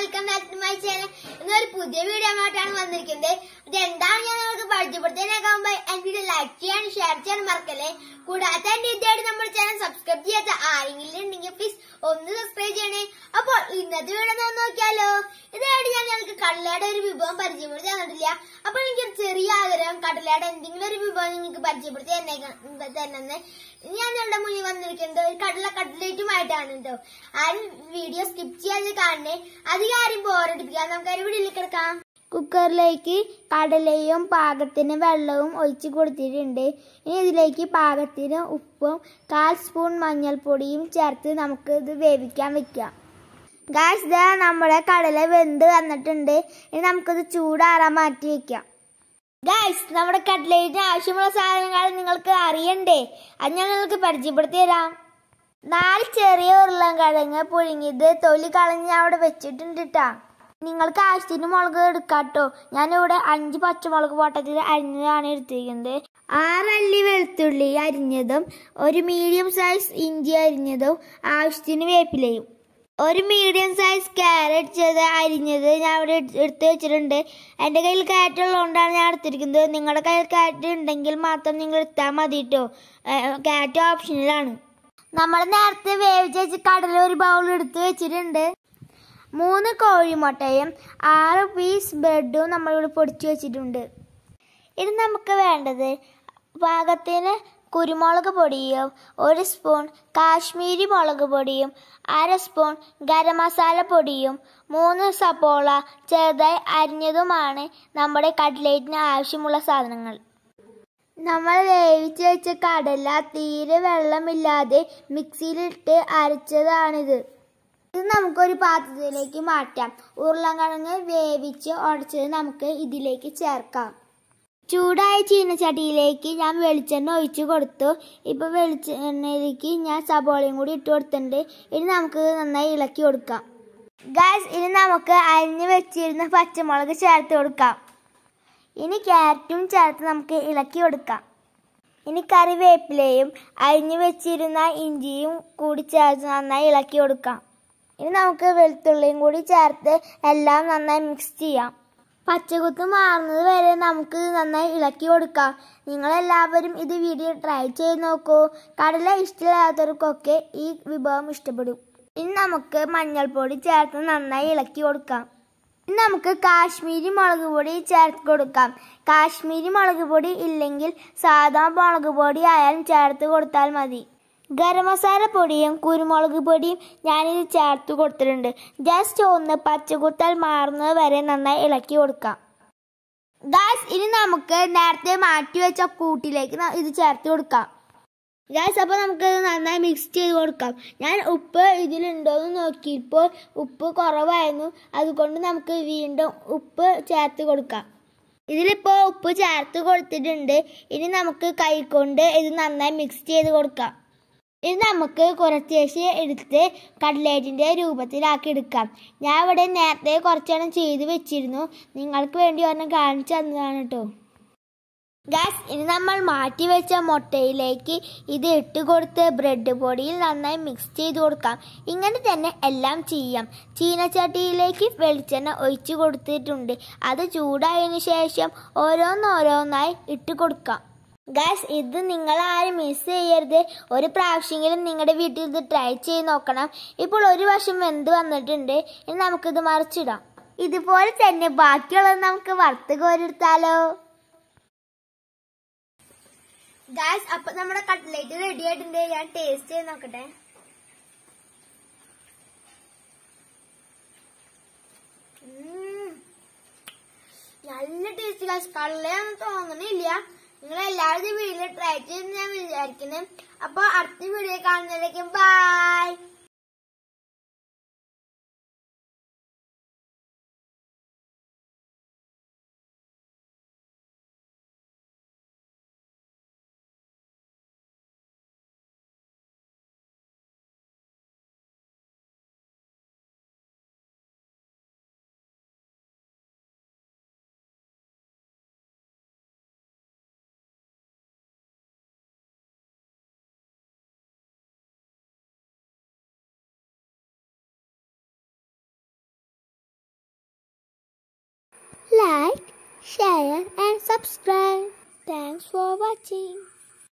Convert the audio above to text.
Welcome back to my channel ഇന്നൊരു പുതിയ video ആയിട്ടാണ് വന്നിരിക്കുന്നത് ഇത് എന്താണ് ഞാൻ നിങ്ങൾക്ക് പരിചയപ്പെടുത്താനാകുമ്പോ എന്റെ വീഡിയോ ലൈക്ക് ചെയ്യാൻ ഷെയർ ചെയ്യാൻ മറക്കല്ലേ കൂടാതെ എന്റെ ഇതായിട്ട് നമ്മുടെ ചാനൽ സബ്സ്ക്രൈബ് ചെയ്യാത്ത ആരെങ്കിലും ഉണ്ടെങ്കിൽ പ്ലീസ് ഒന്ന് സബ്സ്ക്രൈബ് ചെയ്യണേ അപ്പോൾ ഇന്നത്തെ വീഡിയോ ഒന്ന് നോക്കിയാലോ ഇതായിട്ട് ഞാൻ ഞങ്ങൾക്ക് കടലയുടെ ഒരു വിഭവം പരിചയപ്പെടുത്തി തന്നിട്ടില്ല അപ്പോൾ എനിക്കൊരു ചെറിയ ആഗ്രഹം കടലയുടെ എന്തെങ്കിലും ഒരു വിഭവം നിങ്ങൾക്ക് പരിചയപ്പെടുത്തി തന്നെ തന്നെ ഞാൻ ഞങ്ങളുടെ മുന്നിൽ വന്നിരിക്കുന്നത് ഒരു കടല കട്ട്ലേറ്റുമായിട്ടാണ് കേട്ടോ ആരും വീഡിയോ സ്കിപ്പ് ചെയ്യാതെ കാണണേ അധികം ആരും ബോറടിപ്പിക്കാം നമുക്ക് ഒരു വീഡിയോയിൽ കിടക്കാം കുക്കറിലേക്ക് കടലയും പാകത്തിന് വെള്ളവും ഒഴിച്ച് കൊടുത്തിട്ടുണ്ട് ഇനി ഇതിലേക്ക് പാകത്തിന് ഉപ്പും കാൽ സ്പൂൺ മഞ്ഞൾപ്പൊടിയും ചേർത്ത് നമുക്ക് ഇത് വേവിക്കാൻ വെക്കാം ഗായ്സ് ഇതാ നമ്മുടെ കടല വെന്ത് വന്നിട്ടുണ്ട് ഇനി നമുക്കിത് ചൂടാറാൻ മാറ്റി വെക്കാം ഗായ്സ് നമ്മുടെ കട്ട്ലേറ്റിന് ആവശ്യമുള്ള സാധനങ്ങൾ നിങ്ങൾക്ക് അറിയണ്ടേ അത് ഞാൻ നിങ്ങൾക്ക് പരിചയപ്പെടുത്തി തരാം നാല് ചെറിയ ഉരുളൻകിഴങ്ങ് പുഴുങ്ങിയത് തൊലി കളഞ്ഞ് ഞാൻ അവിടെ വെച്ചിട്ടുണ്ട് ട്ടാ നിങ്ങൾക്ക് ആവശ്യത്തിന് മുളക് എടുക്കാട്ടോ ഞാനിവിടെ അഞ്ച് പച്ചമുളക് വട്ടത്തിൽ അരിഞ്ഞതാണ് എടുത്തിരിക്കുന്നത് ആറല്ലി വെളുത്തുള്ളി അരിഞ്ഞതും ഒരു മീഡിയം സൈസ് ഇഞ്ചി അരിഞ്ഞതും ആവശ്യത്തിന് വേപ്പിലയും ഒരു മീഡിയം സൈസ് ക്യാരറ്റ് ചെയ്ത് അരിഞ്ഞത് ഞാൻ ഇവിടെ എടുത്ത് എടുത്ത് വെച്ചിട്ടുണ്ട് എൻ്റെ കയ്യിൽ ക്യാരറ്റ് ഉള്ളതുകൊണ്ടാണ് ഞാൻ എടുത്തിരിക്കുന്നത് നിങ്ങളുടെ കയ്യിൽ ക്യാരറ്റ് ഉണ്ടെങ്കിൽ മാത്രം നിങ്ങൾ എടുത്താൽ മതി കേട്ടോ ക്യാരറ്റ് ഓപ്ഷനിലാണ് നമ്മൾ നേരത്തെ വേവിച്ച് വെച്ച് കടല ഒരു ബൗൾ എടുത്ത് വെച്ചിട്ടുണ്ട് മൂന്ന് കോഴിമുട്ടയും ആറ് പീസ് ബ്രെഡും നമ്മളിവിടെ പൊടിച്ചു വെച്ചിട്ടുണ്ട് ഇനി നമുക്ക് വേണ്ടത് പാകത്തിന് കുരുമുളക് പൊടിയും ഒരു സ്പൂൺ കാശ്മീരി മുളക് പൊടിയും അര സ്പൂൺ ഗരം മസാല പൊടിയും മൂന്ന് സപ്പോള ചെറുതായി അരിഞ്ഞതുമാണ് നമ്മുടെ കട്ട്ലേറ്റിന് ആവശ്യമുള്ള സാധനങ്ങൾ നമ്മൾ വേവിച്ച് വെച്ച കടല തീരെ വെള്ളമില്ലാതെ മിക്സിയിലിട്ട് അരച്ചതാണിത് ഇത് നമുക്കൊരു പാത്രത്തിലേക്ക് മാറ്റാം ഉരുളൻകിഴങ്ങ് വേവിച്ച് ഉടച്ചത് നമുക്ക് ഇതിലേക്ക് ചേർക്കാം ചൂടായ ചീനച്ചട്ടിയിലേക്ക് ഞാൻ വെളിച്ചെണ്ണ ഒഴിച്ചു കൊടുത്തു ഇപ്പൊ വെളിച്ചെണ്ണയിലേക്ക് ഞാൻ സബോളയും കൂടി ഇട്ട് കൊടുത്തിട്ടുണ്ട് ഇനി നമുക്ക് നന്നായി ഇളക്കി കൊടുക്കാം ഗാസ് ഇനി നമുക്ക് അരിഞ്ഞു വെച്ചിരുന്ന പച്ചമുളക് ചേർത്ത് കൊടുക്കാം ഇനി ക്യാരറ്റും ചേർത്ത് നമുക്ക് ഇളക്കി കൊടുക്കാം ഇനി കറിവേപ്പിലയും അരിഞ്ഞു വെച്ചിരുന്ന ഇഞ്ചിയും കൂടി ചേർത്ത് നന്നായി ഇളക്കി കൊടുക്കാം ഇനി നമുക്ക് വെളുത്തുള്ളിയും കൂടി ചേർത്ത് എല്ലാം നന്നായി മിക്സ് ചെയ്യാം പച്ചകുത്ത് മാറുന്നത് വരെ നമുക്ക് നന്നായി ഇളക്കി കൊടുക്കാം നിങ്ങളെല്ലാവരും ഇത് വീഡിയോ ട്രൈ ചെയ്ത് നോക്കൂ കടല ഇഷ്ടമില്ലാത്തവർക്കൊക്കെ ഈ വിഭവം ഇഷ്ടപ്പെടും ഇനി നമുക്ക് മഞ്ഞൾപ്പൊടി ചേർത്ത് നന്നായി ഇളക്കി കൊടുക്കാം ഇനി നമുക്ക് കാശ്മീരി മുളക് പൊടി ചേർത്ത് കൊടുക്കാം കാശ്മീരി മുളക് പൊടി ഇല്ലെങ്കിൽ സാധാ മുളക് പൊടി ആയാലും ചേർത്ത് കൊടുത്താൽ മതി ഗരം മസാല പൊടിയും കുരുമുളക് പൊടിയും ഞാനിത് ചേർത്ത് കൊടുത്തിട്ടുണ്ട് ജസ്റ്റ് ഒന്ന് പച്ചകുത്തൽ മാറുന്നത് വരെ നന്നായി ഇളക്കി കൊടുക്കാം ഗാസ് ഇനി നമുക്ക് നേരത്തെ മാറ്റി വെച്ച കൂട്ടിലേക്ക് ന- ഇത് ചേർത്ത് കൊടുക്കാം ഗാസ് അപ്പോൾ നമുക്ക് ഇത് നന്നായി മിക്സ് ചെയ്ത് കൊടുക്കാം ഞാൻ ഉപ്പ് ഇതിലുണ്ടോ എന്ന് നോക്കിയപ്പോൾ ഉപ്പ് കുറവായിരുന്നു അതുകൊണ്ട് നമുക്ക് വീണ്ടും ഉപ്പ് ചേർത്ത് കൊടുക്കാം ഇതിലിപ്പോൾ ഉപ്പ് ചേർത്ത് കൊടുത്തിട്ടുണ്ട് ഇനി നമുക്ക് കൈകൊണ്ട് ഇത് നന്നായി മിക്സ് ചെയ്ത് കൊടുക്കാം ഇത് നമുക്ക് കുറച്ചേശ് എടുത്ത് കട്ലേറ്റിന്റെ രൂപത്തിലാക്കി എടുക്കാം ഞാൻ ഇവിടെ നേരത്തെ കുറച്ചെണ്ണം ചെയ്ത് വെച്ചിരുന്നു നിങ്ങൾക്ക് വേണ്ടി ഒരെണ്ണം കാണിച്ചു തന്നതാണ് കേട്ടോ ഗാസ് ഇനി നമ്മൾ മാറ്റി വെച്ച മുട്ടയിലേക്ക് ഇത് ഇട്ട് കൊടുത്ത് ബ്രെഡ് പൊടിയിൽ നന്നായി മിക്സ് ചെയ്ത് കൊടുക്കാം ഇങ്ങനെ തന്നെ എല്ലാം ചെയ്യാം ചീനച്ചട്ടിയിലേക്ക് വെളിച്ചെണ്ണ ഒഴിച്ചു കൊടുത്തിട്ടുണ്ട് അത് ചൂടായതിനു ശേഷം ഓരോന്നോരോന്നായി ഇട്ട് കൊടുക്കാം ഗാസ് ഇത് നിങ്ങൾ ആരും മിസ് ചെയ്യരുത് ഒരു പ്രാവശ്യമെങ്കിലും നിങ്ങളുടെ വീട്ടിൽ ഇത് ട്രൈ ചെയ്ത് നോക്കണം ഇപ്പോൾ ഒരു വശം വെന്ത് വന്നിട്ടുണ്ട് ഇനി നമുക്കിത് മറിച്ചിടാം ഇതുപോലെ തന്നെ ബാക്കിയുള്ളത് നമുക്ക് വറുത്ത് കോരിയെടുത്താലോ ഗായ്സ് അപ്പൊ നമ്മുടെ കട്ട്ലേറ്റ് റെഡി ആയിട്ടുണ്ട് ഞാൻ ടേസ്റ്റ് ചെയ്ത് നോക്കട്ടെ ഉം. നല്ല ടേസ്റ്റ് ഗായ്സ് കള്ളയാന്ന് തോന്നണില്ല നിങ്ങൾ എല്ലാവരും വീട്ടിൽ ട്രൈ ചെയ്ത് ഞാൻ വിചാരിക്കുന്നത് അപ്പൊ അടുത്ത വീഡിയോ കാണുന്നതിലേക്ക് bye like, share and subscribe.